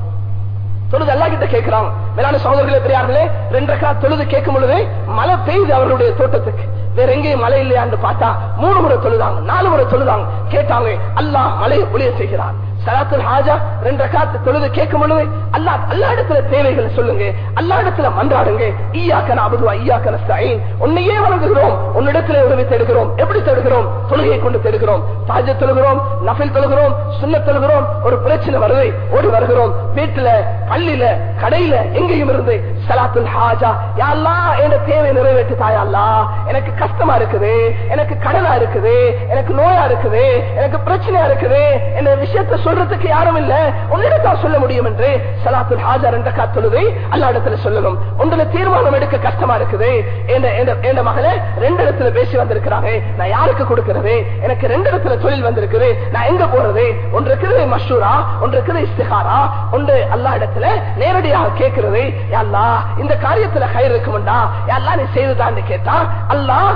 தொழுது அல்லா கிட்ட கேட்கிறாங்க மேலான சகோதரர்களே பெரியார்களே ரெண்டரை காத்து தொழுது கேட்கும் பொழுது மழை பெய்யுது அவர்களுடைய தோட்டத்துக்கு வேற எங்கேயும் மழை இல்லையான்னு பார்த்தா மூணு முறை தொழுதாங்க நாலு முறை தொழுதாங்க கேட்டாங்க அல்லாஹ் மழையை ஒளிய செய்கிறான் சலாத்துல் ஹாஜா ரெண்டு ரக்காத்து தொழுது கேட்கும் பொழுது அல்லாஹ் அல்லா இடத்துல தேவைகளை சொல்லுங்க அல்லா இடத்துல மன்றாடுங்க ஈயாக்க நாபதுவா ஈயாக்க நஸ்தாயின் உன்னையே வணங்குகிறோம் உன்னிடத்துல உதவி தேடுகிறோம் எப்படி தேடுகிறோம் தொழுகையை கொண்டு தேடுகிறோம் தாஜ தொழுகிறோம் நஃபில் தொழுகிறோம் சுண்ண தொழுகிறோம் ஒரு பிரச்சனை வருது ஓடி வருகிறோம் வீட்டுல பள்ளியில கடையில எங்கேயும் இருந்து சலாத்துல் ஹாஜா யாழ்லா என் தேவை நிறைவேற்றி தாயல்லா எனக்கு கஷ்டமா இருக்குது எனக்கு கடனா இருக்குது எனக்கு நோயா இருக்குது எனக்கு பிரச்சனையா இருக்குது என்ன விஷயத்தை சொல்றதுக்கு யாரும் இல்ல உன்னிடத்தான் சொல்ல முடியும் என்று சலாத்துல் ஹாஜா ரெண்ட காத்துழுதை அல்லா இடத்துல சொல்லணும் உங்களை தீர்மானம் எடுக்க கஷ்டமா இருக்குது என் என்- என் மகளே ரெண்டு இடத்துல பேசி வந்திருக்கிறாங்க நான் யாருக்கு கொடுக்கிறது எனக்கு ரெண்டு இடத்துல தொழில் வந்திருக்குது நான் எங்க போறது ஒன்று இருக்குது மஷூரா ஒன்று இருக்குது இஸ்திகாரா ஒன்று அல்லா இடத்துல நேரடியாக கேட்கிறது யா அல்லாஹ் இந்த காரியத்துல கயிறு இருக்கும்டா யா அல்லாஹ் நீ செய்துதான்னு கேட்டா அல்லாஹ்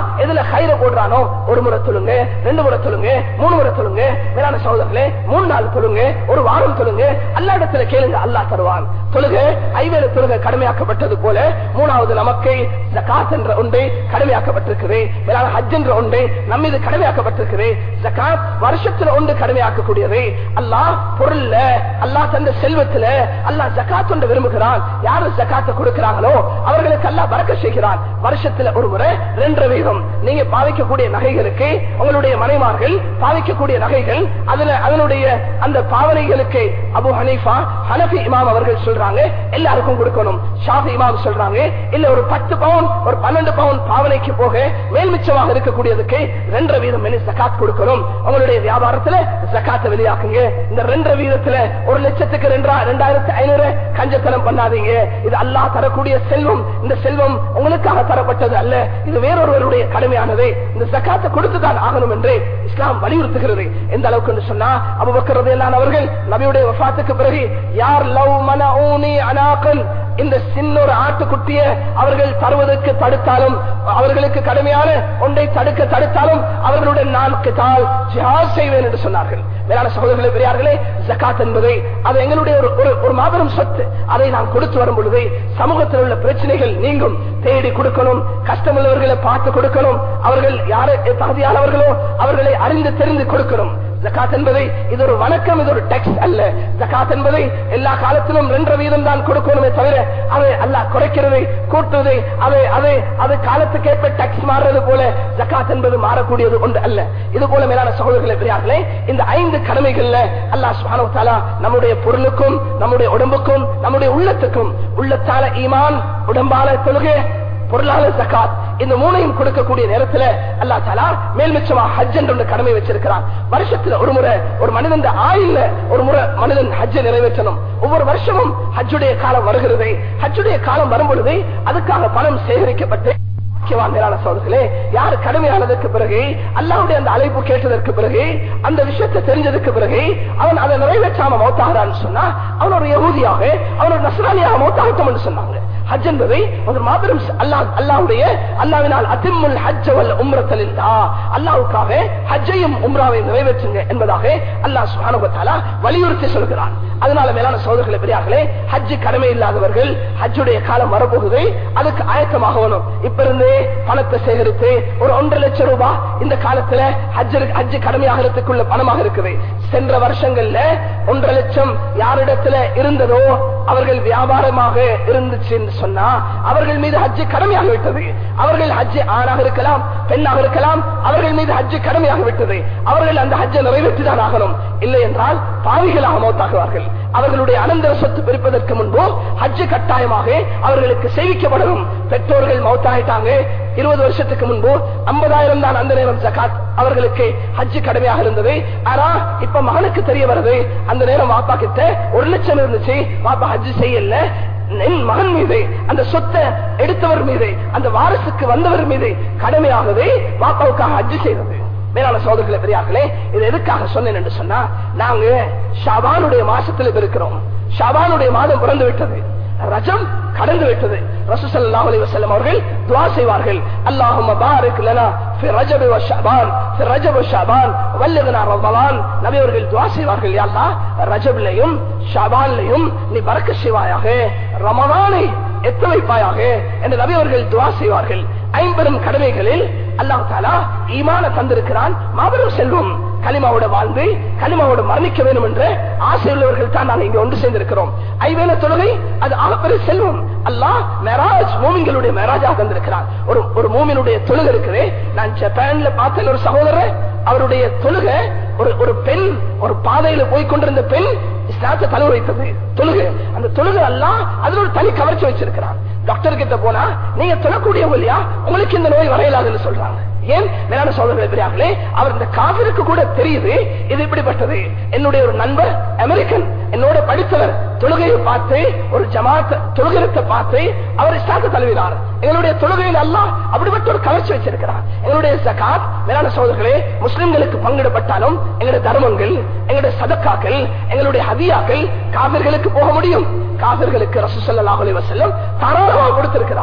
எதுல கயிறை போடுறானோ ஒரு முறை தொழுங்க ரெண்டு முறை தொழுங்க மூணு முறை தொழுங்க மேலான சகோதரர்களே மூணு நாள் தொழுங்க ஒரு வாரம் தொழுங்க அல்லா இடத்துல கேளுங்க அல்லாஹ் தருவான் தொழுக ஐவேல தொழுக கடமையாக்கப்பட்டது போல மூணாவது நமக்கு ஜகாத் என்ற ஒன்று கடமையாக்கப்பட்டிருக்குது மேலான ஹஜ் என்ற ஒன்று நம்ம இது கடமையாக்கப்பட்டிருக்குது ஜகாத் வருஷத்துல ஒன்று கடமையாக்கக்கூடியது அல்லாஹ் பொருள்ல அல்லாஹ் தந்த செல்வத்துல அல்லாஹ் ஜகாத் ஒன்று விரும்புகிறான் யாரு ஜகாத்தை கொடுக்கிறாங்களோ அவர்களுக்கு அல்லாஹ் பறக்க செய்கிறான் வருஷத்துல ஒரு முறை ரெண்டு வீதம் நீங்க பாவிக்கக்கூடிய நகைகளுக்கு உங்களுடைய மனைமார்கள் பாவிக்கக்கூடிய நகைகள் அதுல அதனுடைய அந்த பாவனைகளுக்கு அபு ஹனீஃபா ஹனபி இமாம் அவர்கள் சொல்றாங்க எல்லாருக்கும் கொடுக்கணும் ஷாஃபி இமாம் சொல்றாங்க இல்ல ஒரு பத்து பவுன் ஒரு பன்னெண்டு பவுன் பாவனைக்கு போக மேல் மிச்சமாக இருக்கக்கூடியதுக்கு ரெண்டரை வீதம் மெனி ஜக்காத் கொடுக்கணும் உங்களுடைய வியாபாரத்துல ஜக்காத்தை வெளியாக்குங்க இந்த ரெண்டரை வீதத்துல ஒரு லட்சத்துக்கு ரெண்டா ரெண்டாயிரத்தி ஐநூறு கஞ்சத்தனம் பண்ணாதீங்க இது அல்லாஹ் தரக்கூடிய செல்வம் இந்த செல்வம் உங்களுக்காக தரப்பட்டது அல்ல இது வேறொருவருடைய கடமையானது இந்த ஜக்காத்தை கொடுத்துதான் ஆகணும் என்று இஸ்லாம் வலியுறுத்துகிறது எந்த அளவுக்கு என்று சொன்னா அபுபக்கர் எல்லாம் அவர்கள் நபியுடைய வஃபாத்துக்கு பிறகு யார் லவ் மன அனாக்கன் இந்த சின்ன ஒரு ஆட்டுக்குட்டிய அவர்கள் தருவதற்கு தடுத்தாலும் அவர்களுக்கு கடுமையான ஒன்றை தடுக்க தடுத்தாலும் அவர்களுடன் நான் தால் ஜிஹாஸ் செய்வேன் என்று சொன்னார்கள் மேலான சகோதரர்களே பெரியார்களே ஜக்காத் என்பதை அது எங்களுடைய ஒரு ஒரு- ஒரு மாபெரும் சொத்து அதை நாம் கொடுத்து வரும் பொழுது சமூகத்தில் உள்ள பிரச்சனைகள் நீங்கும் தேடி கொடுக்கணும் கஷ்டமுள்ளவர்களை பார்த்து கொடுக்கணும் அவர்கள் யாரு தகுதியானவர்களோ அவர்களை அறிந்து தெரிந்து கொடுக்கணும் ஜக்காத் என்பதை இது ஒரு வணக்கம் இது ஒரு டெக்ஸ் அல்ல ஜக்காத் என்பதை எல்லா காலத்திலும் ரெண்டரை வீதம் தான் கொடுக்கணுமே தவிர அதை அல்லாஹ் குறைக்கிறது கூட்டுவது அதை அதை அது காலத்துக்கேற்ப டெக்ஸ் மாறுறது போல ஜக்காத் என்பது மாறக்கூடியது ஒன்று அல்ல இது போல மேலான சகோதரர்களை பெரியார்களே இந்த ஐந்து கடமைகள்ல அல்லாஹ் சுப்ஹானஹு வ தஆலா நம்முடைய பொருளுக்கும் நம்முடைய உடம்புக்கும் நம்முடைய உள்ளத்துக்கும் உள்ளத்தால ஈமான் உடம்பால தொழுகை பொருளாதார ஜக்காத் இந்த மூணையும் கொடுக்கக்கூடிய நேரத்துல அல்லா தாலா மேல்மிச்சமா ஹஜ் என்ற ஒன்று கடமை வச்சிருக்கிறான் வருஷத்துல ஒரு முறை ஒரு மனிதன் ஆயில்ல ஒரு முறை மனிதன் ஹஜ்ஜை நிறைவேற்றணும் ஒவ்வொரு வருஷமும் ஹஜ்ஜுடைய காலம் வருகிறது ஹஜ்ஜுடைய காலம் வரும் பொழுது அதுக்காக பணம் சேகரிக்கப்பட்டு பாக்கியவான் மேலான சோதர்களே யாரு கடுமையானதற்கு பிறகு அல்லாவுடைய அந்த அழைப்பு கேட்டதற்கு பிறகு அந்த விஷயத்தை தெரிஞ்சதுக்கு பிறகு அவன் அதை நிறைவேற்றாம மௌத்தாகிறான்னு சொன்னா அவன் ஒரு யகூதியாக அவன் ஒரு நஸ்ரானியாக மௌத்தாகட்டும் என்று சொன்னாங்க ஹஜ் என்பதை ஒரு மாபெரும் அல்லாஹ் அல்லாவுடைய அல்லாவினால் அதிம்முல் ஹஜ் வல் உம்ரத்தலில் அல்லாவுக்காக ஹஜ்ஜையும் உம்ராவை நிறைவேற்றுங்க என்பதாக அல்லாஹ் சுப்ஹானஹு வ தஆலா வலியுறுத்தி சொல்கிறான் அதனால மேலான சோதர்களை பெரியார்களே ஹஜ் கடமை இல்லாதவர்கள் ஹஜ்ஜுடைய காலம் வரப்போகுது அதுக்கு ஆயத்தமாகணும் இப்ப இருந்தே பணத்தை சேகரித்து ஒரு ஒன்றரை லட்சம் ரூபாய் இந்த காலத்துல ஹஜ் ஹஜ் கடமையாகிறதுக்குள்ள பணமாக இருக்குது சென்ற வருஷங்கள்ல ஒன்றரை லட்சம் யாரிடத்துல இருந்ததோ அவர்கள் வியாபாரமாக இருந்துச்சு என்று சொன்னா அவர்கள் மீது ஹஜ் கடமையாக விட்டது அவர்கள் ஹஜ் ஆணாக இருக்கலாம் பெண்ணாக இருக்கலாம் அவர்கள் மீது ஹஜ் கடமையாக விட்டது அவர்கள் அந்த ஹஜ்ஜை நிறைவேற்றிதான் ஆகணும் இல்லை என்றால் பாவிகளாக மௌத்தாகுவார்கள் அவர்களுடைய அனந்தர சொத்து பிரிப்பதற்கு முன்பு ஹஜ் கட்டாயமாக அவர்களுக்கு செய்விக்கப்படணும் பெற்றோர்கள் மௌத்தாயிட்டாங்க இருபது வருஷத்துக்கு முன்பு ஐம்பதாயிரம் தான் அந்த நேரம் ஜகாத் அவர்களுக்கு ஹஜ் கடமையாக இருந்தது ஆனா இப்ப மகனுக்கு தெரிய வருது அந்த நேரம் வாப்பா கிட்ட ஒரு லட்சம் இருந்துச்சு வாப்பா ஹஜ் செய்யல என் மகன் மீது அந்த சொத்தை எடுத்தவர் மீது அந்த வாரிசுக்கு வந்தவர் மீது கடமையாகவே வாப்பாவுக்காக ஹஜ் செய்தது மேலான சோதர்களை பெரியார்களே இது எதுக்காக சொன்னேன் என்று சொன்னா நாங்க ஷாபானுடைய மாசத்துல இருக்கிறோம் ஷாபானுடைய மாதம் பிறந்து விட்டது ரஜம் கடந்து விட்டது ரசூசல்லாஹு அலைஹி வஸல்லம் அவர்கள் துஆ செய்வார்கள் அல்லாஹும்ம பாரிக் லனா ஃபி ரஜப வ ஷஅபான் ஃபி ரஜப வ ஷஅபான் வல்லிக்னா ரமலான் நபி அவர்கள் துஆ செய்வார்கள் யா அல்லாஹ் ரஜப்லயும் ஷஅபான்லயும் நீ பரக்கத் செய்வாயாக ரமலானை எத்த வைப்பாயாக என்று நபி அவர்கள் துஆ செய்வார்கள் ஐம்பெரும் கடமைகளில் அல்லாஹ் தாலா ஈமான தந்திருக்கிறான் மாபெரும் செல்வம் கலிமாவோட வாழ்ந்து கலிமாவோட மரணிக்க வேண்டும் என்ற ஆசை உள்ளவர்கள் தான் நாங்கள் இங்க ஒன்று சேர்ந்திருக்கிறோம் ஐவேல தொழுகை அது ஆகப்பெரிய செல்வம் அல்லாஹ் மெராஜ் மூமின்களுடைய மெராஜாக தந்திருக்கிறான் ஒரு ஒரு மூமினுடைய தொழுகை இருக்குது நான் ஜப்பான்ல பார்த்தேன் ஒரு சகோதரர் அவருடைய தொழுகை ஒரு ஒரு பெண் ஒரு பாதையில போய் கொண்டிருந்த பெண் இஸ்லாத்தை தலை வைத்தது தொழுகை அந்த தொழுகை எல்லாம் அதுல ஒரு தனி கவர்ச்சி வச்சிருக்கிறான் டாக்டர் கிட்ட போனா நீங்க தொழக்கூடியவங்க இல்லையா உங்களுக்கு இந்த நோய் வரையலாதுன்னு சொல்றாங்க ஏன் மேலான சோதனை பெரியார்களே அவர் இந்த காவிற்கு கூட தெரியுது இது இப்படிப்பட்டது என்னுடைய ஒரு நண்பர் அமெரிக்கன் என்னோட படித்தவர் தொழுகையை பார்த்து ஒரு ஜமாத் தொழுகிறத்தை பார்த்து அவர் இஸ்லாத்தை தழுவினார் எங்களுடைய தொழுகையில் எல்லாம் அப்படிப்பட்ட ஒரு கவர்ச்சி வச்சிருக்கிறார் எங்களுடைய ஜகாத் மேலான சோதர்களே முஸ்லிம்களுக்கு பங்கிடப்பட்டாலும் எங்களுடைய தர்மங்கள் எங்களுடைய சதக்காக்கள் எங்களுடைய ஹதியாக்கள் காவிர்களுக்கு போக முடியும் காவிர்களுக்கு ரசூசல்லாஹு அலைஹி வஸல்லம் தாராளமாக கொடுத்திருக்கிறாங்க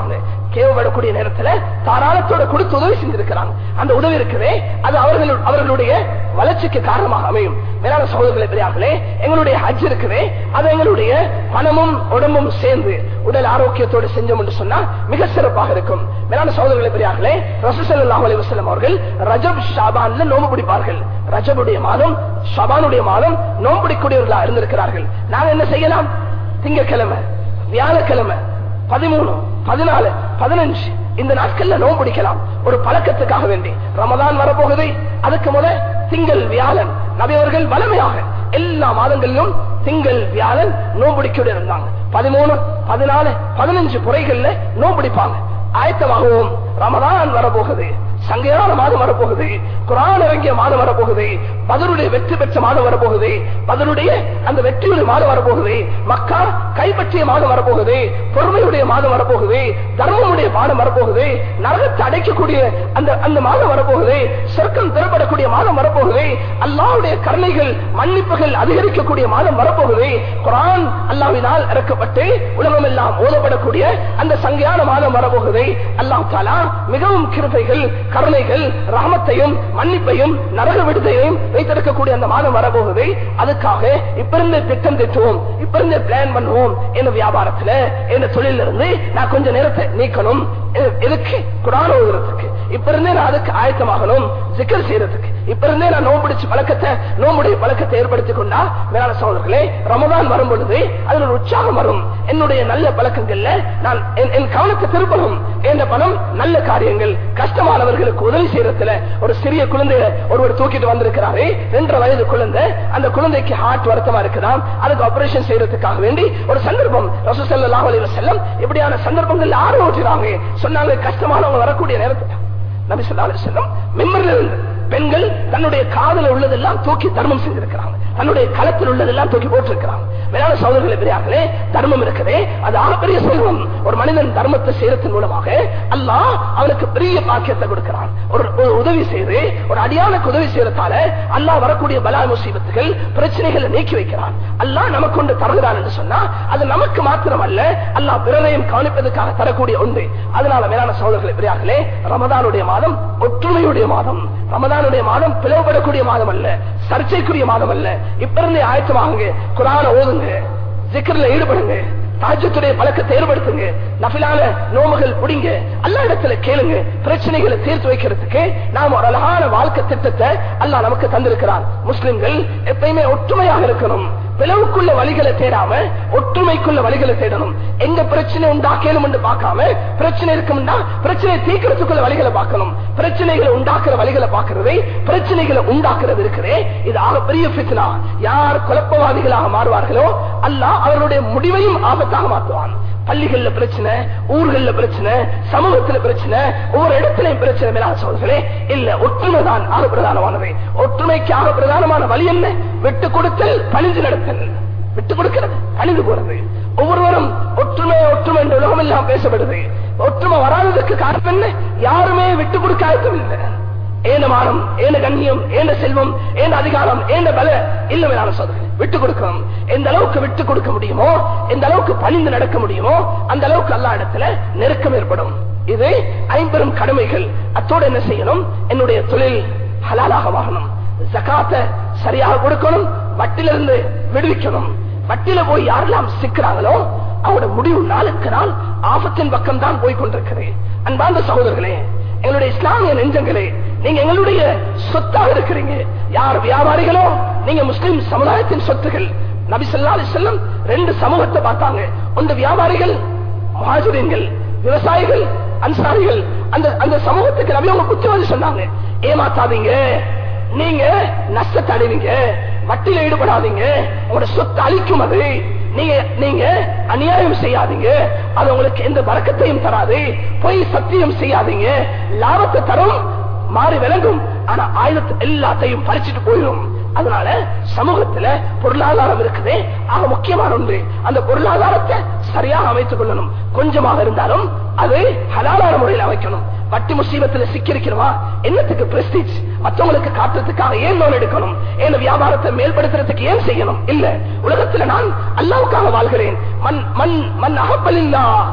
கேவப்படக்கூடிய நேரத்துல தாராளத்தோட கொடுத்து உதவி செஞ்சிருக்கிறாங்க அந்த உதவி இருக்குதே அது அவர்கள் அவர்களுடைய வளர்ச்சிக்கு காரணமாக அமையும் மேலான சகோதரர்களை பெரியார்களே எங்களுடைய ஹஜ் இருக்குதே அது எங்களுடைய பணமும் உடம்பும் சேர்ந்து உடல் ஆரோக்கியத்தோடு செஞ்சோம் என்று சொன்னா மிக சிறப்பாக இருக்கும் மேலான சகோதரர்களை பெரியார்களே ரசூசல்லாஹு அலைஹி வஸல்லம் அவர்கள் ரஜப் ஷாபான்ல நோம்பு பிடிப்பார்கள் ரஜபுடைய மாதம் ஷபானுடைய மாதம் நோம்பு பிடிக்கூடியவர்களா இருந்திருக்கிறார்கள் நாங்க என்ன செய்யலாம் திங்கக்கிழமை வியாழக்கிழமை பதிமூணு பதினாலு பதினஞ்சு இந்த நாட்கள்ல நோம்பு பிடிக்கலாம் ஒரு பழக்கத்துக்காக வேண்டி ரமதான் வரப்போகுது அதுக்கு முத திங்கள் வியாழன் நபி அவர்கள் வளமையாக எல்லா மாதங்களிலும் திங்கள் வியாழன் நோம்பிடிக்க இருந்தாங்க பதிமூணு பதினாலு பதினஞ்சு முறைகள்ல நோம்பிடிப்பாங்க ஆயத்தமாகவும் ரமதான் வரப்போகுது சங்கையான மாதம் வரப்போகுது குரான் இறங்கிய மாதம் வரப்போகுது பதிலுடைய வெற்றி பெற்ற மாதம் வரப்போகுது பதிலுடைய அந்த வெற்றியுடைய மாதம் வரப்போகுது மக்கா கைப்பற்றிய மாதம் வரப்போகுது பொறுமையுடைய மாதம் வரப்போகுது தர்மமுடைய மாதம் வரப்போகுது நரகத்தை அடைக்கக்கூடிய அந்த அந்த மாதம் வரப்போகுது சொர்க்கம் திறப்படக்கூடிய மாதம் வரப்போகுது அல்லாவுடைய கருணைகள் மன்னிப்புகள் அதிகரிக்கக்கூடிய மாதம் வரப்போகுது குரான் அல்லாவினால் இறக்கப்பட்டு உலகம் எல்லாம் ஓதப்படக்கூடிய அந்த சங்கையான மாதம் வரப்போகுது அல்லாஹ் தாலா மிகவும் கிருபைகள் கருணைகள் ரஹமத்தையும் மன்னிப்பையும் நரக விடுதையும் வைத்திருக்கக்கூடிய அந்த மாதம் வரப்போகுது அதுக்காக இப்ப இருந்து திட்டம் திட்டுவோம் இப்ப இருந்து பிளான் பண்ணுவோம் என்ன வியாபாரத்துல என்ன தொழில இருந்து நான் கொஞ்ச நேரத்தை நீக்கணும் எ- எதுக்கு குரான் ஓதுறதுக்கு இப்ப இருந்தே நான் அதுக்கு ஆயத்தமாகணும் சிக்கல் செய்யறதுக்கு இப்ப இருந்தே நான் நோம்பிடிச்சு பழக்கத்தை நோம்புடைய பழக்கத்தை ஏற்படுத்திக் கொண்டா மேலான சோதர்களே ரமதான் வரும் பொழுது அதுல ஒரு உற்சாகம் வரும் என்னுடைய நல்ல பழக்கங்கள்ல நான் என்- என் கவனத்தை திருப்பணும் என்ற பணம் நல்ல காரியங்கள் கஷ்டமானவர்களுக்கு உதவி செய்யறதுல ஒரு சிறிய குழந்தைய ஒருவர் தூக்கிட்டு வந்திருக்கிறாரு ரெண்டரை வயது குழந்தை அந்த குழந்தைக்கு ஹார்ட் வருத்தமா இருக்குதாம் அதுக்கு ஆபரேஷன் செய்யறதுக்காக வேண்டி ஒரு சந்தர்ப்பம் ரசூசல்லாஹு அலைஹி வஸல்லம் இப்படியான சந்தர்ப்பங்கள் ஆர்வம் ஊற்றினாங்க சொன்னாங்க கஷ்டமானவங்க வரக்கூடிய நேரத்துல நபி ஸல்லல்லாஹு அலைஹி வஸல்லம் மிம்பர்ல இருந்து பெண்கள் தன்னுடைய காதல உள்ளதெல்லாம் தூக்கி தர்மம் செஞ்சிருக்கிறாங்க தன்னுடைய களத்தில் உள்ளதெல்லாம் தூக்கி போட்டிருக்கிறாங்க மேலான சகோதரர்களை பெரியார்களே தர்மம் இருக்குதே அது ஆகப்பெரிய செல்வம் ஒரு மனிதன் தர்மத்தை செய்யறதன் மூலமாக அல்லாஹ் அவனுக்கு பெரிய பாக்கியத்தை கொடுக்கிறான் ஒரு ஒரு உதவி செய்து ஒரு அடியானுக்கு உதவி செய்யறதால அல்லாஹ் வரக்கூடிய பலா முசீபத்துகள் பிரச்சனைகளை நீக்கி வைக்கிறான் அல்லாஹ் நமக்கு கொண்டு தருகிறான் என்று சொன்னா அது நமக்கு மாத்திரம் அல்ல அல்லாஹ் பிறரையும் கவனிப்பதற்காக தரக்கூடிய ஒன்று அதனால மேலான சகோதரர்களை பெரியார்களே ரமதானுடைய மாதம் ஒற்றுமையுடைய மாதம் ரமதானுடைய மாதம் பிளவுபடக்கூடிய மாதம் அல்ல சர்ச்சைக்குரிய மாதம் அல்ல இப்ப இருந்தே ஆயத்தமாகுங்க குரான ஓதுங்க ஜிக்கர்ல ஈடுபடுங்க தாஜத்துடைய பழக்கத்தை ஏற்படுத்துங்க நபிலான நோமுகள் புடிங்க அல்லா இடத்துல கேளுங்க பிரச்சனைகளை தீர்த்து வைக்கிறதுக்கு நாம் ஒரு அழகான வாழ்க்கை திட்டத்தை அல்லாஹ் நமக்கு தந்திருக்கிறான் முஸ்லிம்கள் எப்பயுமே ஒற்றுமையாக இருக்கணும் பிளவுக்குள்ள வழிகளை தேடாம ஒற்றுமைக்குள்ள வழிகளை தேடணும் எங்க பிரச்சனை உண்டாக்கணும் என்று பார்க்காம பிரச்சனை இருக்கும்னா பிரச்சனை தீர்க்கிறதுக்குள்ள வழிகளை பார்க்கணும் பிரச்சனைகளை உண்டாக்குற வழிகளை பார்க்கிறது பிரச்சனைகளை உண்டாக்குறது இருக்கிறே இது ஆக பெரிய பித்னா யார் குழப்பவாதிகளாக மாறுவார்களோ அல்லாஹ் அவர்களுடைய முடிவையும் ஆபத்தாக மாற்றுவான் பள்ளிகள்ல பிரச்சனை ஊர்கள்ல பிரச்சனை சமூகத்துல பிரச்சனை ஒவ்வொரு இடத்திலையும் பிரச்சனை மேலான சோழர்களே இல்ல ஒற்றுமை தான் ஆக பிரதானமானது ஒற்றுமைக்கு ஆக பிரதானமான வழி என்ன விட்டு கொடுத்தல் பணிஞ்சு நடத்தல் விட்டு கொடுக்கிறது அணிந்து போறது ஒவ்வொருவரும் ஒற்றுமை ஒற்றுமை என்ற உலகம் எல்லாம் பேசப்படுது ஒற்றுமை வராததுக்கு காரணம் என்ன யாருமே விட்டு கொடுக்க ஆயத்தமில்லை ஏன மானம் ஏன கண்ணியம் ஏன செல்வம் ஏன அதிகாரம் ஏன பல இல்ல மேலான சோதனை விட்டு கொடுக்கணும் எந்த அளவுக்கு விட்டு கொடுக்க முடியுமோ எந்த அளவுக்கு பணிந்து நடக்க முடியுமோ அந்த அளவுக்கு அல்லா இடத்துல நெருக்கம் ஏற்படும் இது ஐம்பெரும் கடமைகள் அத்தோடு என்ன செய்யணும் என்னுடைய தொழில் ஹலாலாக வாங்கணும் ஜகாத்தை சரியாக கொடுக்கணும் வட்டிலிருந்து விடுவிக்கணும் வட்டில போய் யாரெல்லாம் சிக்கிறாங்களோ அவரோட முடிவு நாளுக்கு நாள் ஆபத்தின் பக்கம் தான் போய் கொண்டிருக்கிறேன் அன்பார்ந்த சகோதரர்களே எங்களுடைய இஸ்லாமிய நெஞ்சங்களே நீங்க எங்களுடைய சொத்தாக இருக்கிறீங்க யார் வியாபாரிகளோ நீங்க முஸ்லிம் சமுதாயத்தின் சொத்துகள் நபி ஸல்லல்லாஹு அலைஹி வஸல்லம் ரெண்டு சமூகத்தை பார்த்தாங்க ஒன்று வியாபாரிகள் முஹாஜிரீன்கள் விவசாயிகள் அன்சாரிகள் அந்த அந்த சமூகத்துக்கு நபி அவங்க புத்திவாதி சொன்னாங்க ஏமாத்தாதீங்க நீங்க நஷ்டத்தை அடைவீங்க வட்டியில ஈடுபடாதீங்க உங்களோட சொத்து அழிக்கும் அது நீங்க நீங்க அநியாயம் செய்யாதீங்க அது உங்களுக்கு எந்த வரக்கத்தையும் தராது பொய் சத்தியம் செய்யாதீங்க லாபத்தை தரும் மாறி விளங்கும் ஆனா ஆயுதத்தை எல்லாத்தையும் பறிச்சுட்டு போயிடும் அதனால சமூகத்துல பொருளாதாரம் இருக்குது ஆக முக்கியமான ஒன்று அந்த பொருளாதாரத்தை சரியாக அமைத்துக் கொள்ளணும் கொஞ்சமாக இருந்தாலும் அது ஹலாலான முறையில் அமைக்கணும் வட்டி முசீபத்துல சிக்கிருக்கிறோமா என்னத்துக்கு பிரஸ்டீஜ் மற்றவங்களுக்கு காட்டுறதுக்காக ஏன் லோன் எடுக்கணும் ஏன் வியாபாரத்தை மேல்படுத்துறதுக்கு ஏன் செய்யணும் இல்ல உலகத்துல நான் அல்லாவுக்காக வாழ்கிறேன் மண் மண் மண் அகப்பலில்லா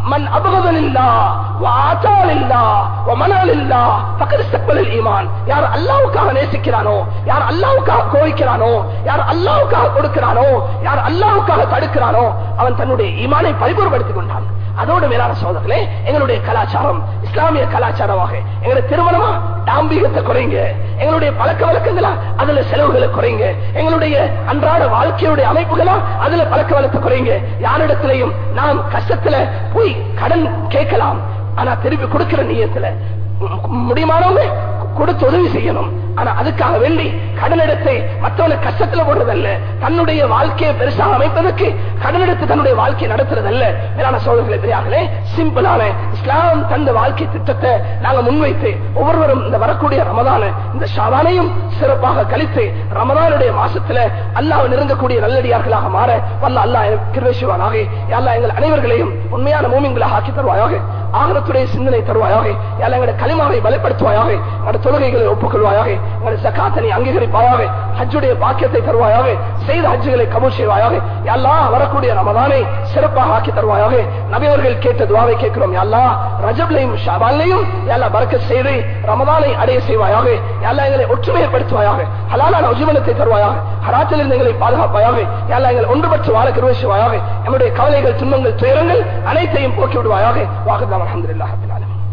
من أبغض لله وآتى لله ومنع لله فقد استقبل الإيمان யார் அல்லாஹ்வுக்காக நேசிக்கிறானோ யார் அல்லாஹ்வுக்காக கோவிக்கிறானோ யார் அல்லாஹ்வுக்காக கொடுக்கிறானோ யார் அல்லாஹ்வுக்காக தடுக்கிறானோ அவன் தன்னுடைய ஈமானை பரிபூர்ணப்படுத்திக் கொண்டான் அதோடு மேலான சோதர்களே எங்களுடைய கலாச்சாரம் இஸ்லாமிய கலாச்சாரமாக எங்களுடைய திருமணமா டாம்பிகத்தை குறைங்க எங்களுடைய பழக்க வழக்கங்களா அதுல செலவுகளை குறைங்க எங்களுடைய அன்றாட வாழ்க்கையுடைய அமைப்புகளா அதுல பழக்க வழக்க குறைங்க யாரிடத்திலையும் நாம் கஷ்டத்துல போய் கடன் கேட்கலாம் ஆனா திருப்பி கொடுக்கிற நீயத்துல முடியுமானவங்க கொடுத்து உதவி செய்யணும் ஆனா அதுக்காக வேண்டி கடன் எடுத்து மற்றவனை கஷ்டத்துல போடுறதல்ல தன்னுடைய வாழ்க்கையை பெருசாக அமைப்பதற்கு கடன் எடுத்து தன்னுடைய வாழ்க்கையை நடத்துறதல்ல மேலான சோழர்களை பெரியார்களே சிம்பிளான இஸ்லாம் தந்த வாழ்க்கை திட்டத்தை நாங்க முன்வைத்து ஒவ்வொருவரும் இந்த வரக்கூடிய ரமதான இந்த ஷாபானையும் சிறப்பாக கழித்து ரமதானுடைய மாசத்துல அல்லாஹ் நெருங்கக்கூடிய நல்லடியார்களாக மாற வல்ல அல்லாஹ் கிருவேசுவானாக எல்லா எங்கள் அனைவர்களையும் உண்மையான மூமிங்களாக ஆக்கி தருவாயாக ஆகரத்துடைய சிந்தனை தருவாயாக எல்லா எங்களுடைய களிமாவை பலப்படுத்துவாயாக எங்களுடைய தொழுகைகளை ஒப்புக்கொள்வாயாக எங்களுடைய சக்காத்தனை அங்கீகரிப்பாயாக ஹஜ்ஜுடைய பாக்கியத்தை தருவாயாக செய்த ஹஜ்ஜுகளை கபூல் செய்வாயாக எல்லாம் வரக்கூடிய ரமதானை சிறப்பாக ஆக்கி தருவாயாக நபியவர்கள் கேட்ட துவாவை கேட்கிறோம் எல்லா ரஜப்லையும் ஷாபான்லையும் எல்லா பறக்க செய்து ரமதானை அடைய செய்வாயாக எல்லா எங்களை ஒற்றுமையப்படுத்துவாயாக ஹலாலான உஜீவனத்தை தருவாயாக ஹராத்தில் இருந்து எங்களை பாதுகாப்பாயாக எல்லா எங்களை ஒன்றுபட்டு வாழ கருவேசுவாயாக நம்முடைய கவலைகள் துன்பங்கள் துயரங்கள் அனைத்தையும் போக்கி விடுவாயாக வாகலாம் அலமதுல்லாஹ்